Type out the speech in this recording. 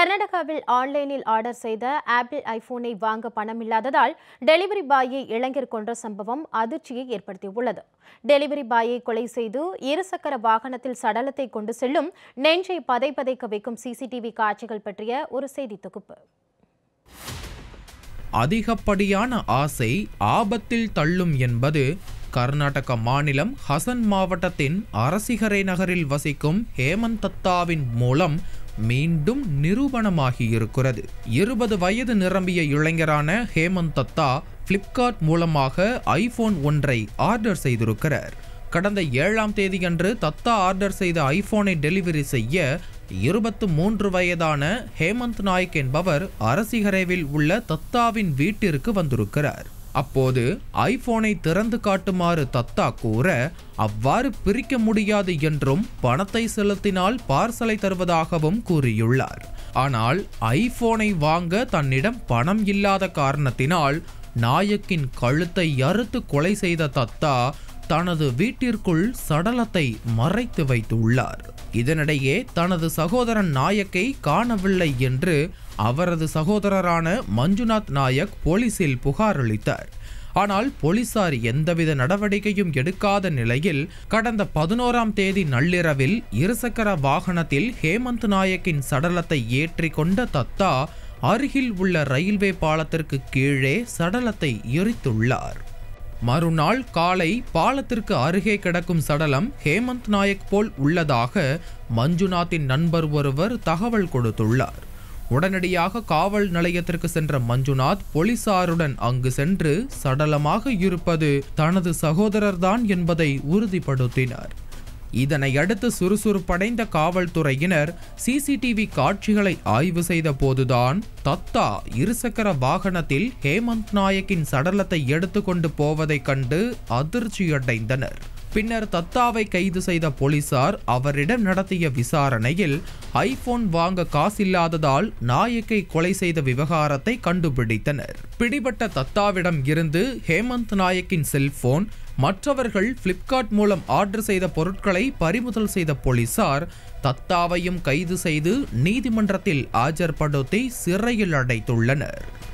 கர்நாடகாவில் ஆன்லைனில் ஆர்டர் செய்த ஆப்பிள் ஐபோனை வாங்க பணமில்லாததால் டெலிவரி பாயை இளைஞர் கொன்ற சம்பவம் அதிர்ச்சியை ஏற்படுத்தியுள்ளது டெலிவரி பாயை கொலை செய்து இருசக்கர வாகனத்தில் சடலத்தை கொண்டு செல்லும் நெஞ்சை பதைபதைக்க வைக்கும் சிசிடிவி காட்சிகள் பற்றிய ஒரு செய்தி தொகுப்பு அதிகப்படியான ஆசை ஆபத்தில் தள்ளும் என்பது கர்நாடக மாநிலம் ஹசன் மாவட்டத்தின் அரசிகரை நகரில் வசிக்கும் ஹேமந்த் தத்தாவின் மூலம் மீண்டும் நிரூபணமாகி இருக்கிறது இருபது வயது நிரம்பிய இளைஞரான ஹேமந்த் தத்தா பிளிப்கார்ட் மூலமாக ஐபோன் ஒன்றை ஆர்டர் செய்திருக்கிறார் கடந்த ஏழாம் தேதியன்று தத்தா ஆர்டர் செய்த ஐபோனை டெலிவரி செய்ய இருபத்து மூன்று வயதான ஹேமந்த் நாயக் என்பவர் அரசிகரேவில் உள்ள தத்தாவின் வீட்டிற்கு வந்திருக்கிறார் அப்போது ஐபோனை திறந்து காட்டுமாறு தத்தா கூற அவ்வாறு பிரிக்க முடியாது என்றும் பணத்தை செலுத்தினால் பார்சலை தருவதாகவும் கூறியுள்ளார் ஆனால் ஐபோனை வாங்க தன்னிடம் பணம் இல்லாத காரணத்தினால் நாயக்கின் கழுத்தை அறுத்து கொலை செய்த தத்தா தனது வீட்டிற்குள் சடலத்தை மறைத்து வைத்துள்ளார் இதனிடையே தனது சகோதரன் நாயக்கை காணவில்லை என்று அவரது சகோதரரான மஞ்சுநாத் நாயக் போலீசில் புகார் அளித்தார் ஆனால் போலீசார் எந்தவித நடவடிக்கையும் எடுக்காத நிலையில் கடந்த பதினோராம் தேதி நள்ளிரவில் இருசக்கர வாகனத்தில் ஹேமந்த் நாயக்கின் சடலத்தை ஏற்றி கொண்ட தத்தா அருகில் உள்ள ரயில்வே பாலத்திற்கு கீழே சடலத்தை எரித்துள்ளார் மறுநாள் காலை பாலத்திற்கு அருகே கிடக்கும் சடலம் ஹேமந்த் நாயக் போல் உள்ளதாக மஞ்சுநாத்தின் நண்பர் ஒருவர் தகவல் கொடுத்துள்ளார் உடனடியாக காவல் நிலையத்திற்கு சென்ற மஞ்சுநாத் போலீசாருடன் அங்கு சென்று சடலமாக இருப்பது தனது சகோதரர்தான் என்பதை உறுதிப்படுத்தினார் இதனை அடுத்து சுறுசுறுப்படைந்த காவல்துறையினர் சிசிடிவி காட்சிகளை ஆய்வு செய்த போதுதான் தத்தா இருசக்கர வாகனத்தில் ஹேமந்த் நாயக்கின் சடலத்தை எடுத்துக்கொண்டு போவதைக் கண்டு அதிர்ச்சியடைந்தனர் பின்னர் தத்தாவை கைது செய்த போலீசார் அவரிடம் நடத்திய விசாரணையில் ஐபோன் வாங்க காசில்லாததால் நாயக்கை கொலை செய்த விவகாரத்தை கண்டுபிடித்தனர் பிடிபட்ட தத்தாவிடம் இருந்து ஹேமந்த் நாயக்கின் செல்போன் மற்றவர்கள் பிளிப்கார்ட் மூலம் ஆர்டர் செய்த பொருட்களை பறிமுதல் செய்த போலீசார் தத்தாவையும் கைது செய்து நீதிமன்றத்தில் ஆஜர்படுத்தி சிறையில் அடைத்துள்ளனர்